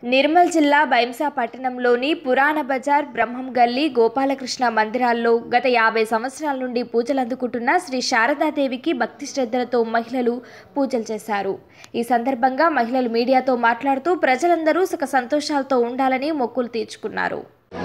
నిర్మల్ జిల్లా బైంసా పట్టణంలోని పురాణ బజార్ బ్రహ్మం గల్లీ గోపాలకృష్ణ మందిరాల్లో గత యాభై సంవత్సరాల నుండి పూజలు అందుకుంటున్న శ్రీ శారదాదేవికి భక్తి శ్రద్ధలతో మహిళలు పూజలు చేశారు ఈ సందర్భంగా మహిళలు మీడియాతో మాట్లాడుతూ ప్రజలందరూ సుఖ సంతోషాలతో ఉండాలని మొక్కులు తీర్చుకున్నారు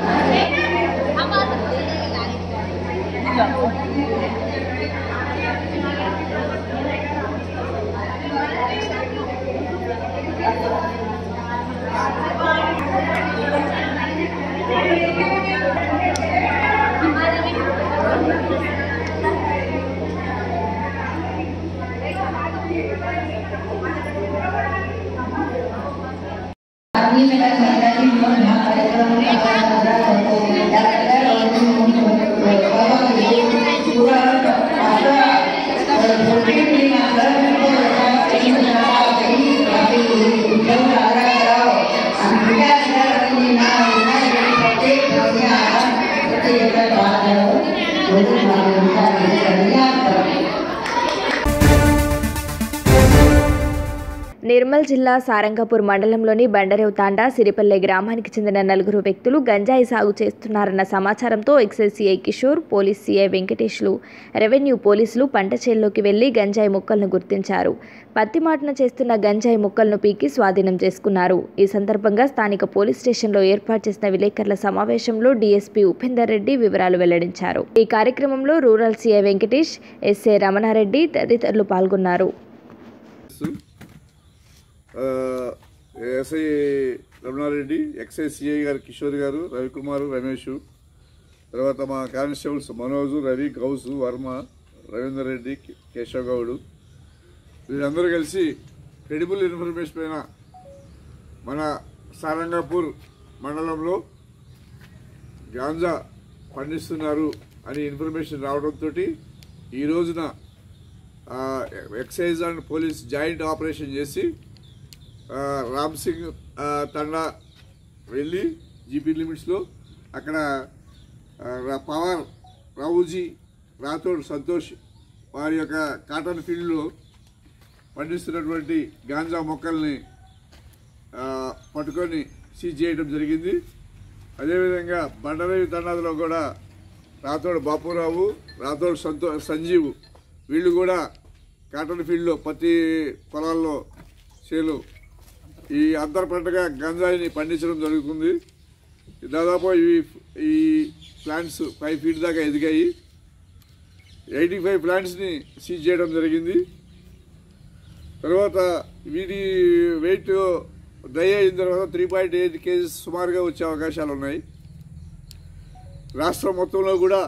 आदमी मेरा कहता है कि मैं यहाँ कार्यक्रम में आया पंद्रह करते हैं डॉक्टर और बाबा के लिए पूरा आशा और छोटी भी आशा को कहीं ना कहीं काफी जब आरा कराओ अंबिका अंदर अपनी ना होना ये प्रत्येक प्रश्न आरा प्रत्येक बात है वो जो मालूम था ये करिया करो నిర్మల్ జిల్లా సారంగపూర్ మండలంలోని బండరేవ్ తాండా సిరిపల్లె గ్రామానికి చెందిన నలుగురు వ్యక్తులు గంజాయి సాగు చేస్తున్నారన్న సమాచారంతో excise CI Kishore police CI వెంకటేష్లు రెవెన్యూ పోలీసులు పంట చేల్లోకి వెళ్లి గంజాయి మొక్కలను గుర్తించారు పత్తి మాటన చేస్తున్న గంజాయి మొక్కలను పీకి స్వాధీనం చేసుకున్నారు ఈ సందర్భంగా స్థానిక పోలీస్ స్టేషన్లో ఏర్పాటు చేసిన విలేకరుల సమావేశంలో డీఎస్పీ ఉపేందర్ రెడ్డి వివరాలు వెల్లడించారు ఈ కార్యక్రమంలో rural CI Venkatesh SA Ramanareddy తదితరులు పాల్గొన్నారు ఆ, ఎస్ఐ రమణారెడ్డి ఎక్సైజ్ సిఐ గారు కిషోర్ గారు రవికుమార్ రమేష్ తర్వాత మా కానిస్టేబుల్స్ మనోజు రవి గౌసు వర్మ రవీందర్ రెడ్డి కే- కేశవ్ గౌడ్ వీళ్ళందరూ కలిసి క్రెడిబుల్ ఇన్ఫర్మేషన్ పైన మన సారంగాపూర్ మండలంలో గాంజా పండిస్తున్నారు అని ఇన్ఫర్మేషన్ రావడంతో ఈ రోజున ఆ, excise and police joint operation చేసి ఆ, రామ్ సింగ్ ఆ, తండా వెళ్ళి జీపీ లిమిట్స్లో అక్కడ ఆ, రా- పవర్ రావుజీ రాథోడ్ సంతోష్ వారి యొక్క కాటన్ ఫీల్డ్లో పండిస్తున్నటువంటి గాంజా మొక్కల్ని ఆ, పట్టుకొని సీజ్ చేయడం జరిగింది అదేవిధంగా బండరేవి తండాలో కూడా రాథోడ్ బాపురావు రాథోడ్ సంతో సంజీవ్ వీళ్ళు కూడా కాటన్ ఫీల్డ్లో పత్తి పొలాల్లో చేలు ఈ అంతర్ పంటగా గంజాయిని పండించడం జరుగుతుంది దాదాపు ఇవి ఈ ప్లాంట్స్ ఫైవ్ ఫీట్ దాకా ఎదిగాయి ఎయిటీ ఫైవ్ ప్లాంట్స్ని సీజ్ చేయడం జరిగింది తర్వాత వీటి వెయిట్ డ్రై అయిన తర్వాత త్రీ పాయింట్ ఎయిట్ కేజీస్ సుమారుగా వచ్చే అవకాశాలు ఉన్నాయి రాష్ట్రం మొత్తంలో కూడా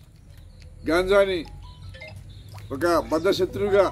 గాంజాని ఒక బద్ధ శత్రువుగా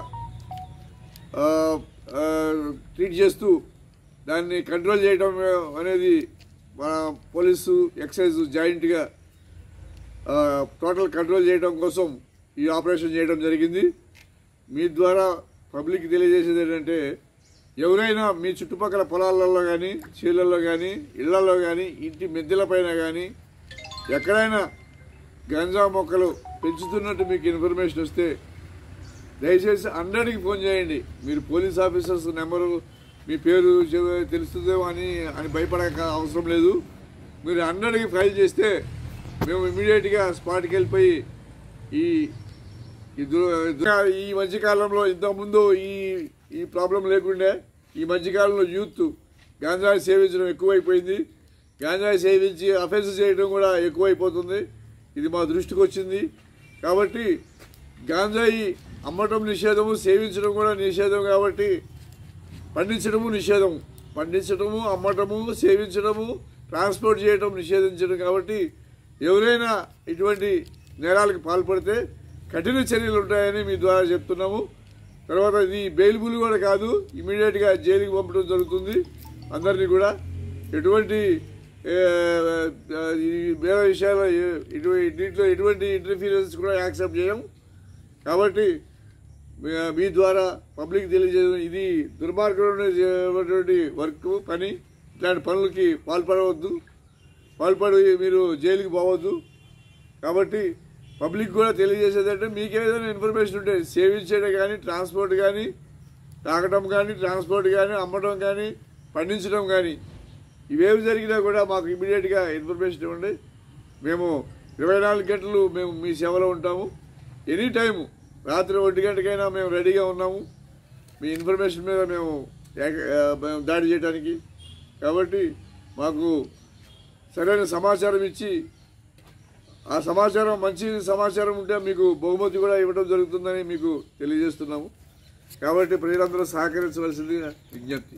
ఆ, ఆ, ట్రీట్ చేస్తూ దాన్ని కంట్రోల్ చేయడం అనేది మన పోలీసు ఎక్సైజ్ జాయింట్గా ఆ, టోటల్ కంట్రోల్ చేయడం కోసం ఈ ఆపరేషన్ చేయడం జరిగింది మీ ద్వారా పబ్లిక్ తెలియజేసేది ఏంటంటే ఎవరైనా మీ చుట్టుపక్కల పొలాలలో కానీ చీళ్ళల్లో కానీ ఇళ్లలో కానీ ఇంటి మెద్దెల పైన కానీ ఎక్కడైనా గంజా మొక్కలు పెంచుతున్నట్టు మీకు ఇన్ఫర్మేషన్ వస్తే దయచేసి హండ్రెడ్కి ఫోన్ చేయండి మీరు పోలీస్ ఆఫీసర్స్ నెంబరు మీ పేరు చె- తెలుస్తుందేమో అని అని భయపడక అవసరం లేదు మీరు హండ్రెడ్కి ఫైల్ చేస్తే మేము ఇమీడియట్గా స్పాట్కి వెళ్ళిపోయి ఈ ఈ దు- దు- ఈ మధ్యకాలంలో ఇంతకుముందు ఈ ఈ ప్రాబ్లం లేకుండే ఈ మధ్యకాలంలో యూత్ గాంజాయి సేవించడం ఎక్కువైపోయింది గాంజాయి సేవించి అఫెన్స్ చేయడం కూడా ఎక్కువైపోతుంది ఇది మా దృష్టికి వచ్చింది కాబట్టి గాంజాయి అమ్మటం నిషేధము సేవించడం కూడా నిషేధం కాబట్టి పండించడము నిషేధం పండించడము అమ్మటము సేవించడము ట్రాన్స్పోర్ట్ చేయడం నిషేధించడం కాబట్టి ఎవరైనా ఇటువంటి నేరాలకు పాల్పడితే కఠిన చర్యలు ఉంటాయని మీ ద్వారా చెప్తున్నాము తర్వాత ఇది బెయిల్బుల్ కూడా కాదు ఇమీడియట్గా జైలుకి పంపడం జరుగుతుంది అందరినీ కూడా ఎటువంటి ఏ, ఆ, ఈ వేరే విషయాల్లో ఏ- ఇటువంటి దీంట్లో ఎటువంటి ఇంటర్ఫీరెన్స్ కూడా యాక్సెప్ట్ చేయం కాబట్టి మీ- మీ ద్వారా పబ్లిక్ తెలియజేయడం ఇది దుర్మార్గమైనటువంటి వర్క్ పని ఇట్లాంటి పనులకి పాల్పడవద్దు పాల్పడి మీరు జైలుకి పోవద్దు కాబట్టి పబ్లిక్ కూడా తెలియజేసేది అంటే మీకు ఏదైనా ఇన్ఫర్మేషన్ ఉంటే సేవించడం కానీ ట్రాన్స్పోర్ట్ కానీ తాగడం కానీ ట్రాన్స్పోర్ట్ కానీ అమ్మడం కానీ పండించడం కానీ ఇవేమి జరిగినా కూడా మాకు ఇమీడియట్గా ఇన్ఫర్మేషన్ ఇవ్వండి మేము ఇరవై నాలుగు గంటలు మేము మీ సేవలో ఉంటాము ఎనీ టైము రాత్రి ఒంటి గంటకైనా మేము రెడీగా ఉన్నాము మీ ఇన్ఫర్మేషన్ మీద మేము ఏక- ఆ, మేము దాడి చేయడానికి కాబట్టి మాకు సరైన సమాచారం ఇచ్చి ఆ సమాచారం మంచి సమాచారం ఉంటే మీకు బహుమతి కూడా ఇవ్వడం జరుగుతుందని మీకు తెలియజేస్తున్నాము కాబట్టి ప్రజలందరూ సహకరించవలసిందిగా విజ్ఞప్తి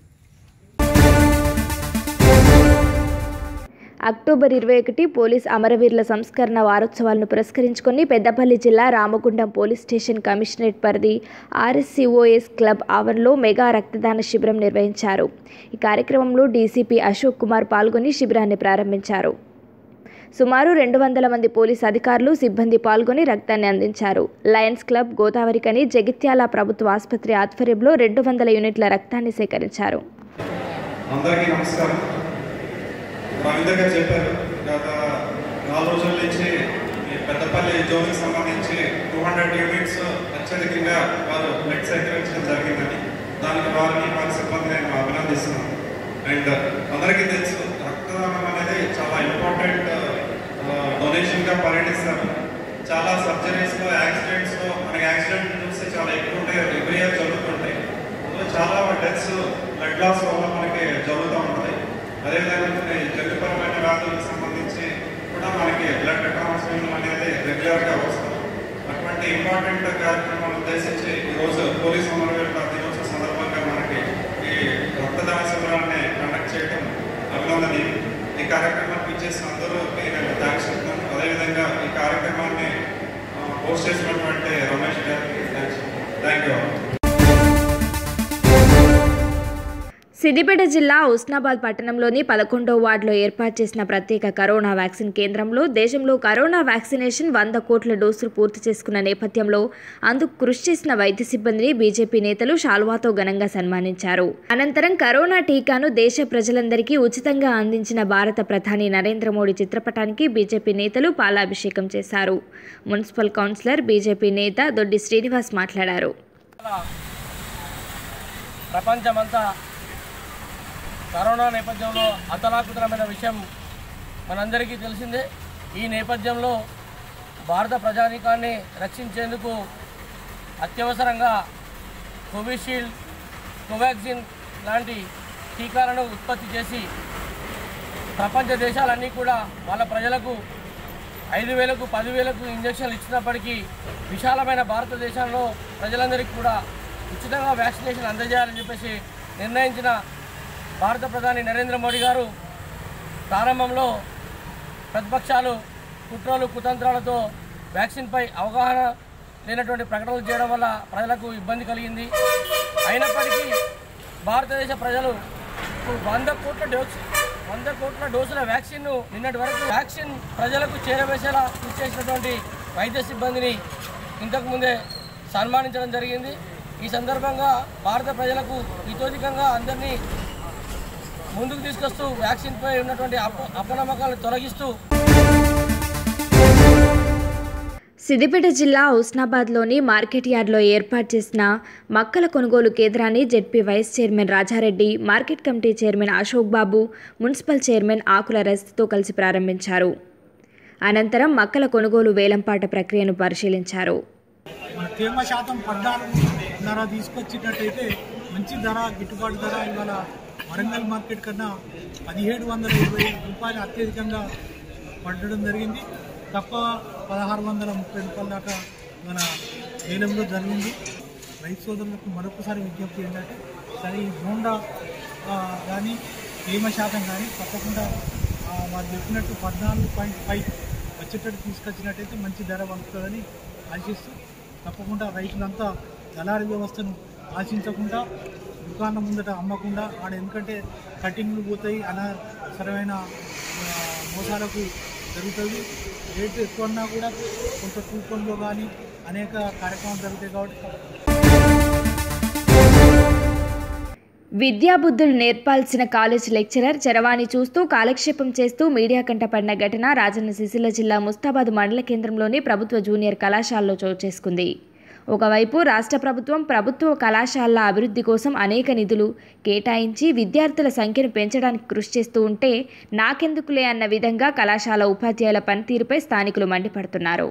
అక్టోబర్ ఇరవై ఒకటి పోలీస్ అమరవీరుల సంస్కరణ వారోత్సవాలను పురస్కరించుకొని పెద్దపల్లి జిల్లా రామగుండం పోలీస్ స్టేషన్ కమిషనరేట్ పరిధి ఆర్ఎస్సిఓఎస్ క్లబ్ ఆవరణలో మెగా రక్తదాన శిబిరం నిర్వహించారు ఈ కార్యక్రమంలో డీసీపీ అశోక్ కుమార్ పాల్గొని శిబిరాన్ని ప్రారంభించారు సుమారు రెండు వందల మంది పోలీస్ అధికారులు సిబ్బంది పాల్గొని రక్తాన్ని అందించారు లయన్స్ క్లబ్ గోదావరికని జగిత్యాల ప్రభుత్వ ఆసుపత్రి ఆధ్వర్యంలో రెండు వందల యూనిట్ల రక్తాన్ని సేకరించారు అందరికీ నమస్కారం రవీంద్ర గారు చెప్పారు గత నాలుగు రోజుల నుంచి ఈ పెద్దపల్లి జోన్కి సంబంధించి టూ హండ్రెడ్ యూనిట్స్ అత్యధికంగా వారు బ్లడ్ సేకరించడం జరిగిందని దానికి వారిని వారి సిబ్బంది నేను అభినందిస్తున్నాను అండ్ అందరికీ తెలుసు రక్తదానం అనేది చాలా ఇంపార్టెంట్ డొనేషన్గా పరిగణిస్తారు చాలా సర్జరీస్లో యాక్సిడెంట్స్లో మనకి యాక్సిడెంట్ చూస్తే చాలా ఎక్కువ ఉంటాయి ఎవ్రీ ఇయర్ జరుగుతుంటాయి అందులో చాలా డెత్స్ బ్లడ్ లాస్ వల్ల మనకి జరుగుతూ ఉంటుంది అదేవిధంగా కొన్ని జన్యుపరమైన వ్యాధులకు సంబంధించి కూడా మనకి బ్లడ్ ట్రాన్స్ఫ్యూజన్ అనేది రెగ్యులర్గా వస్తుంది అటువంటి ఇంపార్టెంట్ కార్యక్రమాలు ఉద్దేశించి ఈరోజు పోలీస్ అమరవీరుల దినోత్సవ సందర్భంగా మనకి ఈ రక్తదాన శిబిరాన్ని కండక్ట్ చేయడం అభినందనీయం ఈ కార్యక్రమానికి ఇచ్చేసిన అందరూకి నేను థ్యాంక్స్ చెప్తాను అదేవిధంగా ఈ కార్యక్రమాన్ని పోస్ట్ చేసినటువంటి రమేష్ గారికి థ్యాంక్స్ థ్యాంక్ యూ సిద్దిపేట జిల్లా ఉస్నాబాద్ పట్టణంలోని పదకొండవ వార్డులో ఏర్పాటు చేసిన ప్రత్యేక కరోనా వ్యాక్సిన్ కేంద్రంలో దేశంలో కరోనా వ్యాక్సినేషన్ వంద కోట్ల డోసులు పూర్తి చేసుకున్న నేపథ్యంలో అందుకు కృషి చేసిన వైద్య సిబ్బందిని బీజేపీ నేతలు షాల్వాతో ఘనంగా సన్మానించారు అనంతరం కరోనా టీకాను దేశ ప్రజలందరికీ ఉచితంగా అందించిన భారత ప్రధాని నరేంద్ర మోడీ చిత్రపటానికి బీజేపీ నేతలు పాలాభిషేకం చేశారు మున్సిపల్ కౌన్సిలర్ బీజేపీ నేత దొడ్డి శ్రీనివాస్ మాట్లాడారు ప్రపంచమంతా కరోనా నేపథ్యంలో అతలాకుతలమైన విషయం మనందరికీ తెలిసిందే ఈ నేపథ్యంలో భారత ప్రజానీకాన్ని రక్షించేందుకు అత్యవసరంగా కోవిషీల్డ్ కోవాక్సిన్ లాంటి టీకాలను ఉత్పత్తి చేసి ప్రపంచ దేశాలన్నీ కూడా వాళ్ళ ప్రజలకు ఐదు వేలకు పదివేలకు ఇంజక్షన్లు ఇచ్చినప్పటికీ విశాలమైన భారతదేశంలో ప్రజలందరికీ కూడా ఉచితంగా వ్యాక్సినేషన్ అందజేయాలని చెప్పేసి నిర్ణయించిన భారత ప్రధాని నరేంద్ర మోడీ గారు ప్రారంభంలో ప్రతిపక్షాలు కుట్రలు కుతంత్రాలతో వ్యాక్సిన్పై అవగాహన లేనటువంటి ప్రకటనలు చేయడం వల్ల ప్రజలకు ఇబ్బంది కలిగింది అయినప్పటికీ భారతదేశ ప్రజలు వంద కోట్ల డోస్ వంద కోట్ల డోసుల వ్యాక్సిన్ను నిన్నటి వరకు వ్యాక్సిన్ ప్రజలకు చేరవేసేలా కృషి చేసినటువంటి వైద్య సిబ్బందిని ఇంతకుముందే సన్మానించడం జరిగింది ఈ సందర్భంగా భారత ప్రజలకు ఇతోధికంగా అందరినీ ముందుకు తీసుకొస్తూ వ్యాక్సిన్పై ఉన్నటువంటి అప అపనమ్మకాలను తొలగిస్తూ సిద్దిపేట జిల్లా హుస్నాబాద్లోని మార్కెట్ యార్డ్లో ఏర్పాటు చేసిన మక్కల కొనుగోలు కేంద్రాన్ని ZP vice chairman Rajareddy market committee chairman Ashok Babu municipal chairman Akula రస్తితో కలిసి ప్రారంభించారు అనంతరం మక్కల కొనుగోలు వేలంపాట ప్రక్రియను పరిశీలించారు మన తేమ శాతం పద్నాలుగు ధర తీసుకొచ్చేటట్టయితే మంచి ధర గిట్టుబాటు ధర ఇవాళ వరంగల్ మార్కెట్ కన్నా పదిహేడు వందల ఇరవై రూపాయలు అత్యధికంగా పడడం జరిగింది తక్కువ పదహారు వందల ముప్పై రూపాయల దాకా మన వేలంలో జరిగింది రైతు సోదరులకు మరొకసారి విజ్ఞప్తి ఏంటంటే సరే ఈ బోండా కానీ తేమ శాతం కానీ తప్పకుండా ఆ, వారు చెప్పినట్టు పద్నాలుగు పాయింట్ ఫైవ్ వచ్చేటట్టు తీసుకొచ్చినట్టయితే మంచి ధర పలుకుతుందని ఆశిస్తూ తప్పకుండా రైతులంతా దళారీ వ్యవస్థను ఆశించకుండా దుకాణం ముందట అమ్మకుండా ఆడ ఎందుకంటే కటింగ్లు పోతాయి అనవసరమైన ఆ, మోసాలకు జరుగుతుంది రేటు ఎక్కువ ఉన్నా కూడా కొంత కూపన్లో కానీ అనేక కార్యక్రమాలు జరుగుతాయి కాబట్టి విద్యాబుద్ధులు నేర్పాల్సిన కాలేజ్ లెక్చరర్ చరవాణి చూస్తూ కాలక్షేపం చేస్తూ మీడియా కంటపడిన ఘటన రాజన్న సిరిసిల్ల జిల్లా ముస్తాబాద్ మండల కేంద్రంలోని ప్రభుత్వ జూనియర్ కళాశాలలో చోటు చేసుకుంది ఒకవైపు రాష్ట్ర ప్రభుత్వం ప్రభుత్వ కళాశాలల అభివృద్ధి కోసం అనేక నిధులు కేటాయించి విద్యార్థుల సంఖ్యను పెంచడానికి కృషి చేస్తూ ఉంటే నాకెందుకులే అన్న విధంగా కళాశాల ఉపాధ్యాయుల పనితీరుపై స్థానికులు మండిపడుతున్నారు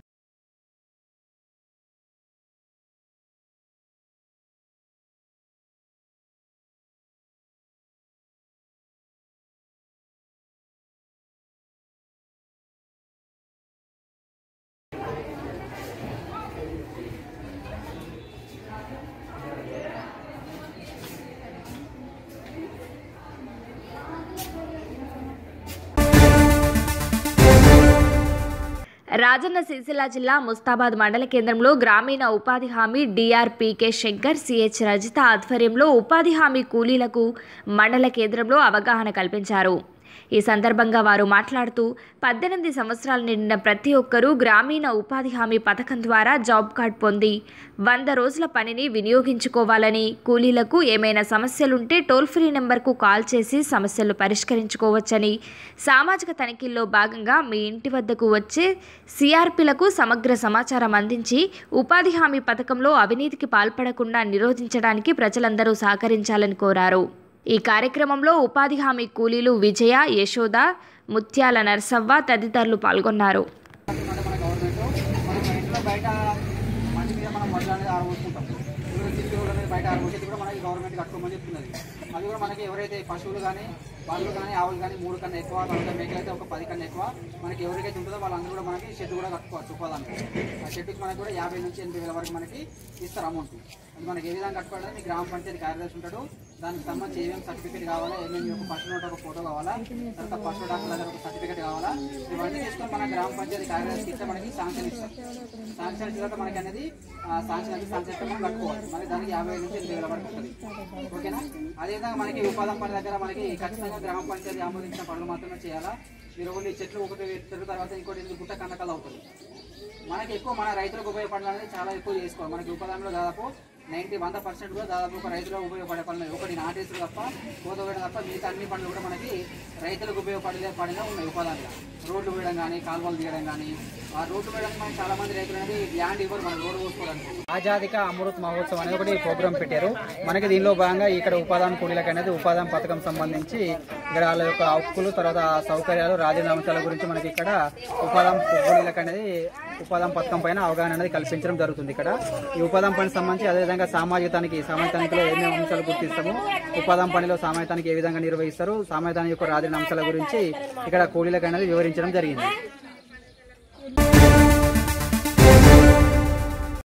రాజన్న సిరిసిల్ల జిల్లా ముస్తాబాద్ మండల కేంద్రంలో గ్రామీణ ఉపాధి హామీ డిఆర్పీకే శంకర్ సిహెచ్ రజిత ఆధ్వర్యంలో ఉపాధి హామీ కూలీలకు మండల కేంద్రంలో అవగాహన కల్పించారు ఈ సందర్భంగా వారు మాట్లాడుతూ పద్దెనిమిది సంవత్సరాలు నిండిన ప్రతి ఒక్కరూ గ్రామీణ ఉపాధి హామీ పథకం ద్వారా జాబ్ కార్డ్ పొంది వంద రోజుల పనిని వినియోగించుకోవాలని కూలీలకు ఏమైనా సమస్యలుంటే టోల్ ఫ్రీ నెంబర్కు కాల్ చేసి సమస్యలు పరిష్కరించుకోవచ్చని సామాజిక తనిఖీల్లో భాగంగా మీ ఇంటి వద్దకు వచ్చే సిఆర్పీలకు సమగ్ర సమాచారం అందించి ఉపాధి హామీ పథకంలో అవినీతికి పాల్పడకుండా నిరోధించడానికి ప్రజలందరూ సహకరించాలని కోరారు ఈ కార్యక్రమంలో ఉపాధి హామీ కూలీలు విజయ యశోద ముత్యాల నర్సవ్వ తదితరులు పాల్గొన్నారు అంటే మన గవర్నమెంట్ మనం ఇంట్లో బయట మంచి మీద మనం వడ్లు అనేది ఆరబోసుకుంటాం ఇప్పుడు సిటీ రోడ్ అనేది బయట ఆరబోసేది కూడా మనకి గవర్నమెంట్ కట్టుకోమని చెప్తున్నది అది కూడా మనకి ఎవరైతే పశువులు కానీ వాళ్ళు కానీ ఆవులు కానీ మూడు కన్నా ఎక్కువ తర్వాత మేకలు అయితే ఒక పది కన్నా ఎక్కువ మనకి ఎవరికైతే ఉంటుందో వాళ్ళందరూ కూడా మనకి షెడ్ కూడా కట్టుకోవచ్చు ఉపాధానికి ఆ షెడ్కి మనకి కూడా యాభై నుంచి ఎనభై వేల వరకు మనకి ఇస్తారు అమౌంట్ అది మనకి ఏ విధంగా కట్టుకోవాలంటే మీ గ్రామ పంచాయతీ కార్యదర్శి ఉంటాడు దానికి సంబంధించి ఏమేమి సర్టిఫికేట్ కావాలా ఏమేమి ఒక ఫస్ట్ నోట్ ఒక ఫోటో కావాలా తర్వాత ఫస్ట్ డాక్టర్ దగ్గర ఒక సర్టిఫికేట్ కావాలా ఇవన్నీ తీసుకొని మన గ్రామ పంచాయతీ కార్యదర్శికి ఇస్తే మనకి శాంక్షన్ ఇస్తారు శాంక్షన్ ఇచ్చిన తర్వాత మనకి అనేది ఆ శాంక్షన్ అనేది శాంక్షన్ ఇస్తే మనం కట్టుకోవాలి మనకి దానికి యాభై వేల నుంచి ఎనభై వేల వరకు ఉంటుంది ఓకేనా అదేవిధంగా మనకి ఉపాధి పని దగ్గర మనకి ఖచ్చితంగా గ్రామ పంచాయతీ ఆమోదించిన పనులు మాత్రమే చేయాలా మీరు ఓన్లీ చెట్లు ఒకటి పెట్టిన తర్వాత ఇంకోటి ఎందుకు గుట్ట కన్నకలు అవుతుంది మనకి ఎక్కువ మన రైతులకు ఉపయోగపడాలి అనేది చాలా ఎక్కువ చేసుకోవాలి మనకి ఉపాధిలో దాదాపు నైంటీ వంద పర్సెంట్ కూడా దాదాపు ఒక రైతులకు ఉపయోగపడే పనులు ఒకటి నాటేసుడు తప్ప కోత వేయడం తప్ప మిగతా అన్ని పనులు కూడా మనకి రైతులకు ఉపయోగపడే పనిగా ఉన్నాయి ఉపాధిలో రోడ్లు వేయడం కానీ కాలువలు తీయడం కానీ ఆ రోడ్లు వేయడానికి మనకి చాలా మంది రైతులు అనేది ల్యాండ్ ఇవ్వరు మనం రోడ్డు పోసుకోవడానికి ఆజాదిక అమృత్ మహోత్సవం అనేది ఒకటి ప్రోగ్రామ్ పెట్టారు మనకి దీనిలో భాగంగా ఇక్కడ ఉపాధాన కూలీలకు అనేది ఉపాధాన పథకం సంబంధించి ఇక్కడ వాళ్ళ యొక్క హక్కులు తర్వాత సౌకర్యాలు రాజీనామా అంశాల గురించి మనకి ఇక్కడ ఉపాధాన కూలీలకు అనేది ఉపాధం పథకం పైన అవగాహన అనేది కల్పించడం జరుగుతుంది ఇక్కడ ఈ ఉపాధం పనికి సంబంధించి అదేవిధంగా సామాజికానికి సామాజికానికిలో ఏమేమి అంశాలు గుర్తిస్తాము ఉపాధం పనిలో సామాజికానికి ఏ విధంగా నిర్వహిస్తారు సామాజికానికి యొక్క రాజీనామా అంశాల గురించి ఇక్కడ కూలీలకు అనేది వివరించడం జరిగింది